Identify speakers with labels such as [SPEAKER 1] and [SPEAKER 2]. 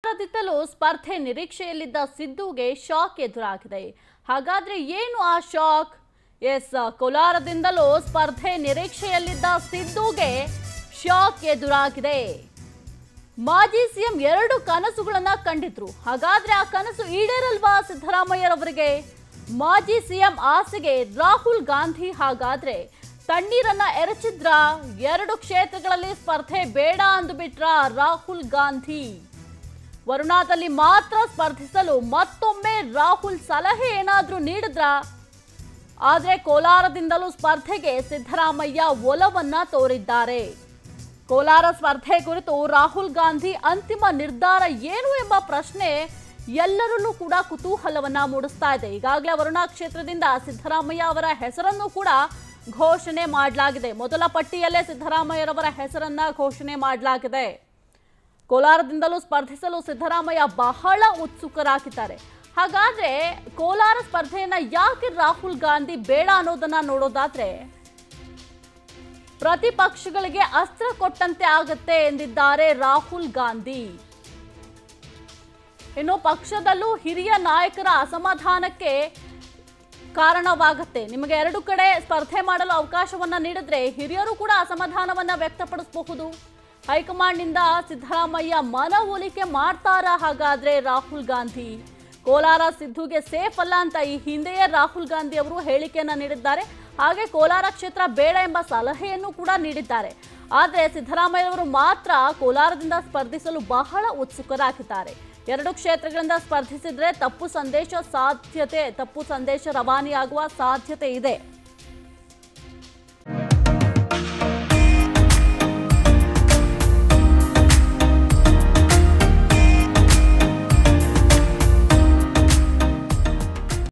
[SPEAKER 1] ಕೋಲಾರದಿಂದಲೂ ಸ್ಪರ್ಧೆ ನಿರೀಕ್ಷೆಯಲ್ಲಿದ್ದ ಸಿದ್ದುಗೆ ಶಾಕ್ ಎದುರಾಗಿದೆ ಹಾಗಾದ್ರೆ ಏನು ಆ ಶಾಕ್ ಎಸ್ ಕೋಲಾರದಿಂದಲೂ ಸ್ಪರ್ಧೆ ನಿರೀಕ್ಷೆಯಲ್ಲಿದ್ದ ಸಿದ್ದುಗೆ ಶಾಕ್ ಎದುರಾಗಿದೆ ಮಾಜಿ ಸಿಎಂ ಎರಡು ಕನಸುಗಳನ್ನ ಕಂಡಿದ್ರು ಹಾಗಾದ್ರೆ ಆ ಕನಸು ಈಡೇರಲ್ವಾ ಸಿದ್ದರಾಮಯ್ಯರವರಿಗೆ ಮಾಜಿ ಸಿಎಂ ಆಸೆಗೆ ರಾಹುಲ್ ಗಾಂಧಿ ಹಾಗಾದ್ರೆ ತಣ್ಣೀರನ್ನ ಎರಚಿದ್ರ ಎರಡು ಕ್ಷೇತ್ರಗಳಲ್ಲಿ ಸ್ಪರ್ಧೆ ಬೇಡ ಅಂದುಬಿಟ್ರ ರಾಹುಲ್ ಗಾಂಧಿ ವರುಣಾದಲ್ಲಿ ಮಾತ್ರ ಸ್ಪರ್ಧಿಸಲು ಮತ್ತೊಮ್ಮೆ ರಾಹುಲ್ ಸಲಹೆ ಏನಾದ್ರೂ ನೀಡಿದ್ರ ಆದ್ರೆ ಕೋಲಾರದಿಂದಲೂ ಸ್ಪರ್ಧೆಗೆ ಸಿದ್ದರಾಮಯ್ಯ ಒಲವನ್ನ ತೋರಿದ್ದಾರೆ ಕೋಲಾರ ಸ್ಪರ್ಧೆ ಕುರಿತು ರಾಹುಲ್ ಗಾಂಧಿ ಅಂತಿಮ ನಿರ್ಧಾರ ಏನು ಎಂಬ ಪ್ರಶ್ನೆ ಎಲ್ಲರಲ್ಲೂ ಕೂಡ ಕುತೂಹಲವನ್ನ ಮೂಡಿಸ್ತಾ ಇದೆ ಈಗಾಗಲೇ ವರುಣಾ ಕ್ಷೇತ್ರದಿಂದ ಸಿದ್ದರಾಮಯ್ಯ ಅವರ ಹೆಸರನ್ನು ಕೂಡ ಘೋಷಣೆ ಮಾಡಲಾಗಿದೆ ಮೊದಲ ಪಟ್ಟಿಯಲ್ಲೇ ಸಿದ್ದರಾಮಯ್ಯರವರ ಹೆಸರನ್ನ ಘೋಷಣೆ ಮಾಡಲಾಗಿದೆ ಕೋಲಾರದಿಂದಲೂ ಸ್ಪರ್ಧಿಸಲು ಸಿದ್ದರಾಮಯ್ಯ ಬಹಳ ಉತ್ಸುಕರಾಗಿದ್ದಾರೆ ಹಾಗಾದ್ರೆ ಕೋಲಾರ ಸ್ಪರ್ಧೆಯನ್ನ ಯಾಕೆ ರಾಹುಲ್ ಗಾಂಧಿ ಬೇಡ ಅನ್ನೋದನ್ನ ನೋಡೋದಾದ್ರೆ ಪ್ರತಿಪಕ್ಷಗಳಿಗೆ ಅಸ್ತ್ರ ಕೊಟ್ಟಂತೆ ಆಗತ್ತೆ ಎಂದಿದ್ದಾರೆ ರಾಹುಲ್ ಗಾಂಧಿ ಇನ್ನು ಪಕ್ಷದಲ್ಲೂ ಹಿರಿಯ ನಾಯಕರ ಅಸಮಾಧಾನಕ್ಕೆ ಕಾರಣವಾಗುತ್ತೆ ನಿಮಗೆ ಎರಡು ಕಡೆ ಸ್ಪರ್ಧೆ ಮಾಡಲು ಅವಕಾಶವನ್ನ ನೀಡಿದ್ರೆ ಹಿರಿಯರು ಕೂಡ ಅಸಮಾಧಾನವನ್ನ ವ್ಯಕ್ತಪಡಿಸಬಹುದು ಹೈಕಮಾಂಡ್ನಿಂದ ಸಿದ್ದರಾಮಯ್ಯ ಮನವೊಲಿಕೆ ಮಾಡ್ತಾರಾ ಹಾಗಾದ್ರೆ ರಾಹುಲ್ ಗಾಂಧಿ ಕೋಲಾರ ಸಿದ್ದುಗೆ ಸೇಫ್ ಅಲ್ಲ ಅಂತ ಈ ಹಿಂದೆಯೇ ರಾಹುಲ್ ಗಾಂಧಿ ಅವರು ಹೇಳಿಕೆಯನ್ನ ನೀಡಿದ್ದಾರೆ ಹಾಗೆ ಕೋಲಾರ ಕ್ಷೇತ್ರ ಬೇಡ ಎಂಬ ಸಲಹೆಯನ್ನು ಕೂಡ ನೀಡಿದ್ದಾರೆ ಆದರೆ ಸಿದ್ದರಾಮಯ್ಯ ಅವರು ಮಾತ್ರ ಕೋಲಾರದಿಂದ ಸ್ಪರ್ಧಿಸಲು ಬಹಳ ಉತ್ಸುಕರಾಗಿದ್ದಾರೆ ಎರಡು ಕ್ಷೇತ್ರಗಳಿಂದ ಸ್ಪರ್ಧಿಸಿದ್ರೆ ತಪ್ಪು ಸಂದೇಶ ಸಾಧ್ಯತೆ ತಪ್ಪು ಸಂದೇಶ ರವಾನೆಯಾಗುವ ಸಾಧ್ಯತೆ ಇದೆ